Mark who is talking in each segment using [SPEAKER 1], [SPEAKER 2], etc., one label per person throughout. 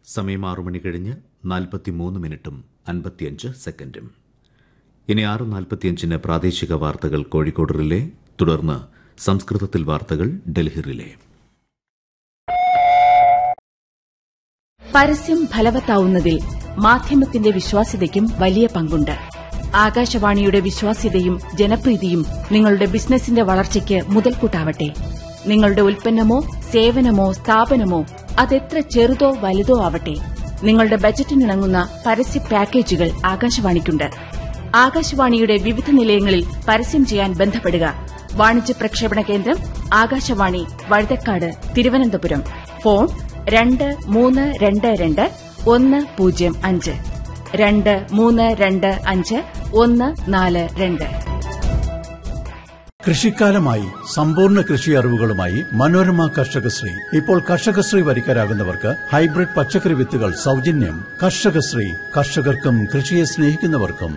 [SPEAKER 1] സമയം ആറു മണി കഴിഞ്ഞ് നാൽപ്പത്തിമൂന്ന് മിനിറ്റും അൻപത്തിയഞ്ച് സെക്കൻഡും ഇനി ആറ് നാൽപ്പത്തിയഞ്ചിന് പ്രാദേശിക വാർത്തകൾ കോഴിക്കോട് റിലേ തുടർന്ന് സംസ്കൃതത്തിൽ വാർത്തകൾ ഡൽഹി റിലേ
[SPEAKER 2] പരസ്യം ഫലവത്താവുന്നതിൽ മാധ്യമത്തിന്റെ വിശ്വാസ്യതയ്ക്കും വലിയ പങ്കുണ്ട് ആകാശവാണിയുടെ വിശ്വാസ്യതയും ജനപ്രീതിയും നിങ്ങളുടെ ബിസിനസിന്റെ വളർച്ചയ്ക്ക് മുതൽക്കൂട്ടാവട്ടെ നിങ്ങളുടെ ഉൽപ്പന്നമോ സേവനമോ സ്ഥാപനമോ അതെത്ര ചെറുതോ വലുതോ ആവട്ടെ നിങ്ങളുടെ ബജറ്റിനിണങ്ങുന്ന പരസ്യ പാക്കേജുകൾ ആകാശവാണിക്കുണ്ട് ആകാശവാണിയുടെ വിവിധ നിലയങ്ങളിൽ പരസ്യം ചെയ്യാൻ ബന്ധപ്പെടുക വാണിജ്യ പ്രക്ഷേപണ കേന്ദ്രം ആകാശവാണി വഴുതക്കാട് തിരുവനന്തപുരം ഫോൺ രണ്ട് മൂന്ന് രണ്ട് രണ്ട് ഒന്ന് പൂജ്യം അഞ്ച് രണ്ട് മൂന്ന് രണ്ട് അഞ്ച് ഒന്ന് നാല് രണ്ട്
[SPEAKER 3] കൃഷിക്കാലമായി സമ്പൂർണ്ണ കൃഷി അറിവുകളുമായി മനോരമ കർഷകശ്രീ ഇപ്പോൾ കർഷകശ്രീ വരിക്കാരാകുന്നവർക്ക് ഹൈബ്രിഡ് പച്ചക്കറി വിത്തുകൾ സൗജന്യം കർഷകശ്രീ കർഷകർക്കും കൃഷിയെ സ്നേഹിക്കുന്നവർക്കും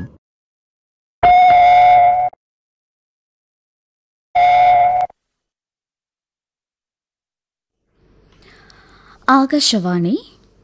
[SPEAKER 4] ആകാശവാണി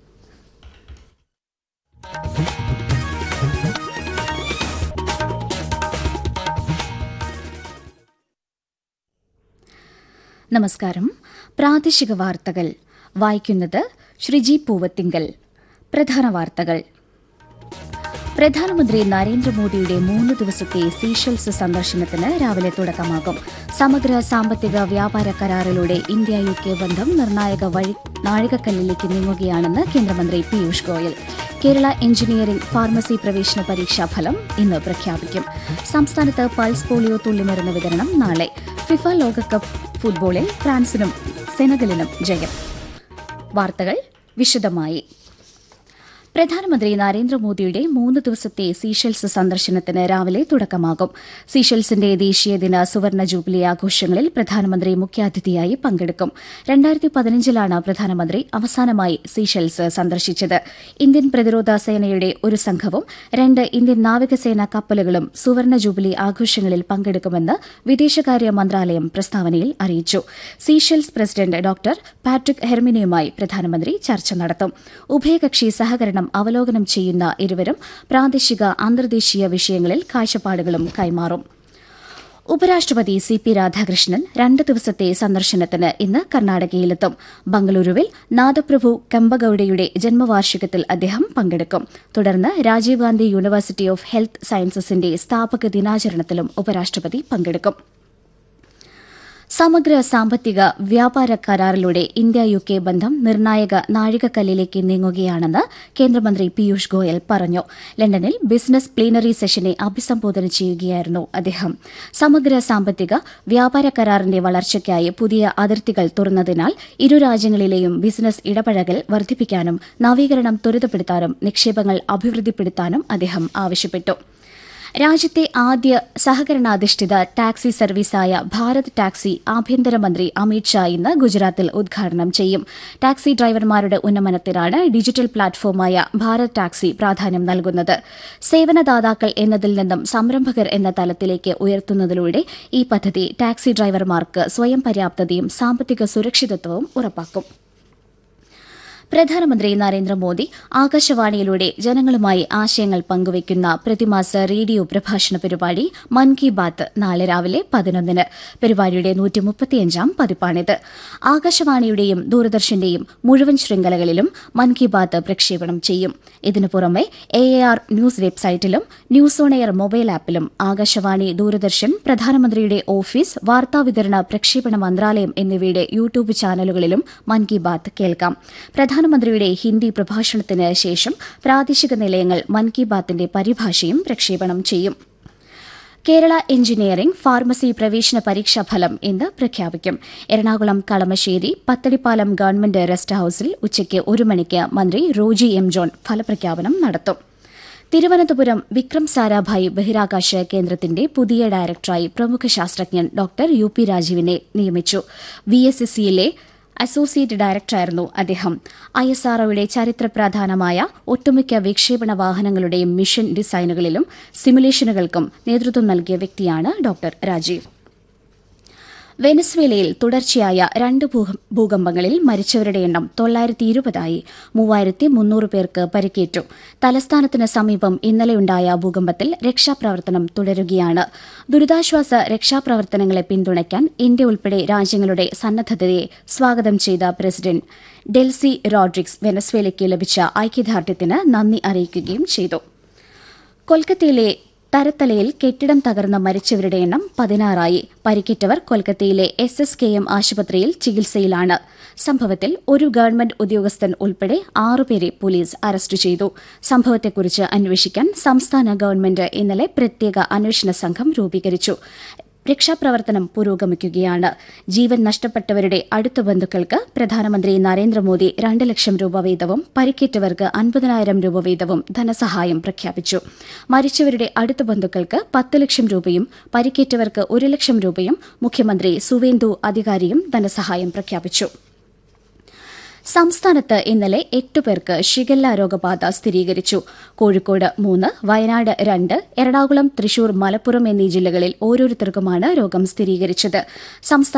[SPEAKER 4] നമസ്കാരം പ്രാദേശിക വാർത്തകൾ വായിക്കുന്നത് ശ്രീജി പൂവത്തിങ്കൽ പ്രധാന വാർത്തകൾ പ്രധാനമന്ത്രി നരേന്ദ്രമോദിയുടെ മൂന്ന് ദിവസത്തെ സീഷൽസ് സന്ദർശനത്തിന് രാവിലെ തുടക്കമാകും സമഗ്ര സാമ്പത്തിക വ്യാപാര കരാറിലൂടെ ഇന്ത്യ യു കെ ബന്ധം നിർണായക വഴി നാഴികക്കല്ലിലേക്ക് നീങ്ങുകയാണെന്ന് കേന്ദ്രമന്ത്രി പീയൂഷ് ഗോയൽ കേരള എഞ്ചിനീയറിംഗ് ഫാർമസി പ്രവേശന പരീക്ഷാ ഫലം ഇന്ന് പ്രഖ്യാപിക്കും സംസ്ഥാനത്ത് പൾസ് പോളിയോ തുള്ളിമരുന്ന് വിതരണം നാളെ ഫിഫ ലോകകപ്പ് ഫുട്ബോളിൽ ഫ്രാൻസിനും സെനഗലിനും ജയം വാർത്തകൾ വിശദമായി പ്രധാനമന്ത്രി നരേന്ദ്രമോദിയുടെ മൂന്ന് ദിവസത്തെ സീഷെൽസ് സന്ദർശനത്തിന് രാവിലെ തുടക്കമാകും സീഷെൽസിന്റെ ദേശീയ ദിന സുവർണ ജൂബിലി ആഘോഷങ്ങളിൽ പ്രധാനമന്ത്രി മുഖ്യാതിഥിയായി പങ്കെടുക്കും രണ്ടായിരത്തി പതിനഞ്ചിലാണ് പ്രധാനമന്ത്രി അവസാനമായി സീഷെൽസ് സന്ദർശിച്ചത് ഇന്ത്യൻ പ്രതിരോധ സേനയുടെ ഒരു സംഘവും രണ്ട് ഇന്ത്യൻ നാവികസേന കപ്പലുകളും സുവർണ ജൂബിലി ആഘോഷങ്ങളിൽ പങ്കെടുക്കുമെന്ന് വിദേശകാര്യ മന്ത്രാലയം പ്രസ്താവനയിൽ അറിയിച്ചു സീഷെൽസ് പ്രസിഡന്റ് ഡോക്ടർ പാട്രിക് ഹെർമിനയുമായി പ്രധാനമന്ത്രി ചർച്ച നടത്തും ഉഭയകക്ഷി സഹകരണം അവലോകനം ചെയ്യുന്ന ഇരുവരും പ്രാദേശിക അന്തർദേശീയ വിഷയങ്ങളിൽ കാഴ്ചപ്പാടുകളും കൈമാറും ഉപരാഷ്ട്രപതി സി പി രാധാകൃഷ്ണൻ രണ്ട് ദിവസത്തെ സന്ദർശനത്തിന് ഇന്ന് കർണാടകയിലെത്തും ബംഗളൂരുവിൽ നാദപ്രഭു കെമ്പഗൌഡയുടെ ജന്മവാർഷികത്തിൽ അദ്ദേഹം പങ്കെടുക്കും തുടർന്ന് Rajiv Gandhi university of health സയൻസസിന്റെ സ്ഥാപക ദിനാചരണത്തിലും ഉപരാഷ്ട്രപതി പങ്കെടുക്കും സമഗ്ര സാമ്പത്തിക വ്യാപാര കരാറിലൂടെ ഇന്ത്യ യു കെ ബന്ധം നിർണായക നാഴികക്കല്ലിലേക്ക് നീങ്ങുകയാണെന്ന് കേന്ദ്രമന്ത്രി പീയൂഷ് ഗോയൽ പറഞ്ഞു ലണ്ടനിൽ ബിസിനസ് പ്ലീനറി സെഷനെ അഭിസംബോധന ചെയ്യുകയായിരുന്നു അദ്ദേഹം സമഗ്ര സാമ്പത്തിക വ്യാപാര കരാറിന്റെ വളർച്ചയ്ക്കായി പുതിയ അതിർത്തികൾ തുറന്നതിനാൽ ഇരു രാജ്യങ്ങളിലെയും ബിസിനസ് ഇടപഴകൽ വർദ്ധിപ്പിക്കാനും നവീകരണം ത്വരിതപ്പെടുത്താനും നിക്ഷേപങ്ങൾ അഭിവൃദ്ധിപ്പെടുത്താനും അദ്ദേഹം ആവശ്യപ്പെട്ടു രാജ്യത്തെ ആദ്യ സഹകരണാധിഷ്ഠിത ടാക്സി സർവീസായ ഭാരത് ടാക്സി ആഭ്യന്തരമന്ത്രി അമിത് ഷാ ഇന്ന് ഗുജറാത്തിൽ ഉദ്ഘാടനം ചെയ്യും ടാക്സി ഡ്രൈവർമാരുടെ ഉന്നമനത്തിനാണ് ഡിജിറ്റൽ പ്ലാറ്റ്ഫോമായ ഭാരത് ടാക്സി പ്രാധാന്യം നൽകുന്നത് സേവനദാതാക്കൾ എന്നതിൽ നിന്നും സംരംഭകർ എന്ന തലത്തിലേക്ക് ഉയർത്തുന്നതിലൂടെ ഈ പദ്ധതി ടാക്സി ഡ്രൈവർമാർക്ക് സ്വയം പര്യാപ്തതയും സാമ്പത്തിക സുരക്ഷിതത്വവും ഉറപ്പാക്കും പ്രധാനമന്ത്രി നരേന്ദ്രമോദി ആകാശവാണിയിലൂടെ ജനങ്ങളുമായി ആശയങ്ങൾ പങ്കുവയ്ക്കുന്ന പ്രതിമാസ റേഡിയോ പ്രഭാഷണ പരിപാടി മൻ കി ബാത്ത് നാളെ രാവിലെ പതിനൊന്നിന് പരിപാടിയുടെ നൂറ്റിമുപ്പത്തിയഞ്ചാം പതിപ്പാണിത് ആകാശവാണിയുടെയും ദൂരദർശന്റെയും മുഴുവൻ ശൃംഖലകളിലും മൻ കി ബാത്ത് പ്രക്ഷേപണം ചെയ്യും ഇതിനു പുറമെ എ ആർ ന്യൂസ് വെബ്സൈറ്റിലും ന്യൂസ് ഓൺ എയർ മൊബൈൽ ആപ്പിലും ആകാശവാണി ദൂരദർശൻ പ്രധാനമന്ത്രിയുടെ ഓഫീസ് വാർത്താവിതരണ പ്രക്ഷേപണ മന്ത്രാലയം എന്നിവയുടെ യൂട്യൂബ് ചാനലുകളിലും മൻ കി ബാത്ത് കേൾക്കാം പ്രധാനമന്ത്രിയുടെ ഹിന്ദി പ്രഭാഷണത്തിന് ശേഷം പ്രാദേശിക നിലയങ്ങൾ മൻ കി ബാത്തിന്റെ പരിഭാഷയും പ്രക്ഷേപണം ചെയ്യും കേരള എഞ്ചിനീയറിംഗ് ഫാർമസി പ്രവേശന പരീക്ഷാ ഫലം ഇന്ന് പ്രഖ്യാപിക്കും എറണാകുളം കളമശ്ശേരി പത്തടിപ്പാലം ഗവൺമെന്റ് റെസ്റ്റ് ഹൌസിൽ ഉച്ചയ്ക്ക് ഒരു മണിക്ക് മന്ത്രി റോജി എം ജോൺ ഫലപ്രഖ്യാപനം നടത്തും തിരുവനന്തപുരം വിക്രം സാരാഭായ് ബഹിരാകാശ കേന്ദ്രത്തിന്റെ പുതിയ ഡയറക്ടറായി പ്രമുഖ ശാസ്ത്രജ്ഞൻ ഡോക്ടർ യു പി രാജീവിനെ നിയമിച്ചു വി എസ് എസ് സിയിലെ അസോസിയേറ്റ് ഡയറക്ടറായിരുന്നു അദ്ദേഹം ഐ എസ് ആർഒയുടെ ചരിത്രപ്രധാനമായ ഒട്ടുമിക്ക വിക്ഷേപണ വാഹനങ്ങളുടെയും മിഷൻ ഡിസൈനുകളിലും സിമുലേഷനുകൾക്കും നേതൃത്വം നൽകിയ വ്യക്തിയാണ് ഡോക്ടർ രാജീവ് വെനസ്വേലയിൽ തുടർച്ചയായ രണ്ട് ഭൂക- ഭൂകമ്പങ്ങളിൽ മരിച്ചവരുടെ എണ്ണം തൊള്ളായിരത്തി ഇരുപതായി മൂവായിരത്തി മുന്നൂറ് പേർക്ക് പരിക്കേറ്റു തലസ്ഥാനത്തിന് സമീപം ഇന്നലെയുണ്ടായ ഭൂകമ്പത്തിൽ രക്ഷാപ്രവർത്തനം തുടരുകയാണ് ദുരിതാശ്വാസ രക്ഷാപ്രവർത്തനങ്ങളെ പിന്തുണയ്ക്കാൻ ഇന്ത്യ ഉൾപ്പെടെ രാജ്യങ്ങളുടെ സന്നദ്ധതയെ സ്വാഗതം ചെയ്ത പ്രസിഡന്റ് ഡെൽസി റോഡ്രിക്സ് വെനസ്വേലയ്ക്ക് ലഭിച്ച ഐക്യദാർഢ്യത്തിന് നന്ദി അറിയിക്കുകയും ചെയ്തു കൊൽക്കത്തയിലെ തരത്തലയിൽ കെട്ടിടം തകർന്ന് മരിച്ചവരുടെ എണ്ണം പതിനാറായി പരിക്കേറ്റവർ കൊൽക്കത്തയിലെ എസ് എസ് കെ എം ആശുപത്രിയിൽ ചികിത്സയിലാണ് സംഭവത്തിൽ ഒരു ഗവൺമെന്റ് ഉദ്യോഗസ്ഥൻ ഉൾപ്പെടെ ആറുപേരെ പോലീസ് അറസ്റ്റ് ചെയ്തു സംഭവത്തെക്കുറിച്ച് അന്വേഷിക്കാൻ സംസ്ഥാന ഗവൺമെന്റ് ഇന്നലെ പ്രത്യേക അന്വേഷണ സംഘം രൂപീകരിച്ചു രക്ഷാപ്രവർത്തനം പുരോഗമിക്കുകയാണ് ജീവൻ നഷ്ടപ്പെട്ടവരുടെ അടുത്ത ബന്ധുക്കൾക്ക് പ്രധാനമന്ത്രി നരേന്ദ്രമോദി രണ്ട് ലക്ഷം രൂപ വീതവും പരിക്കേറ്റവർക്ക് അൻപതിനായിരം രൂപ വീതവും ധനസഹായം പ്രഖ്യാപിച്ചു മരിച്ചവരുടെ അടുത്ത ബന്ധുക്കൾക്ക് പത്ത് ലക്ഷം രൂപയും പരിക്കേറ്റവർക്ക് ഒരു ലക്ഷം രൂപയും മുഖ്യമന്ത്രി സുവേന്ദു അധികാരിയും ധനസഹായം പ്രഖ്യാപിച്ചു സംസ്ഥാനത്ത് ഇന്നലെ എട്ട് പേർക്ക് ഷിഗല്ല രോഗബാധ സ്ഥിരീകരിച്ചു കോഴിക്കോട് മൂന്ന് വയനാട് രണ്ട് എറണാകുളം തൃശൂർ മലപ്പുറം എന്നീ ജില്ലകളിൽ ഓരോരുത്തർക്കുമാണ് രോഗം സ്ഥിരീകരിച്ചത് സംസ്ഥാന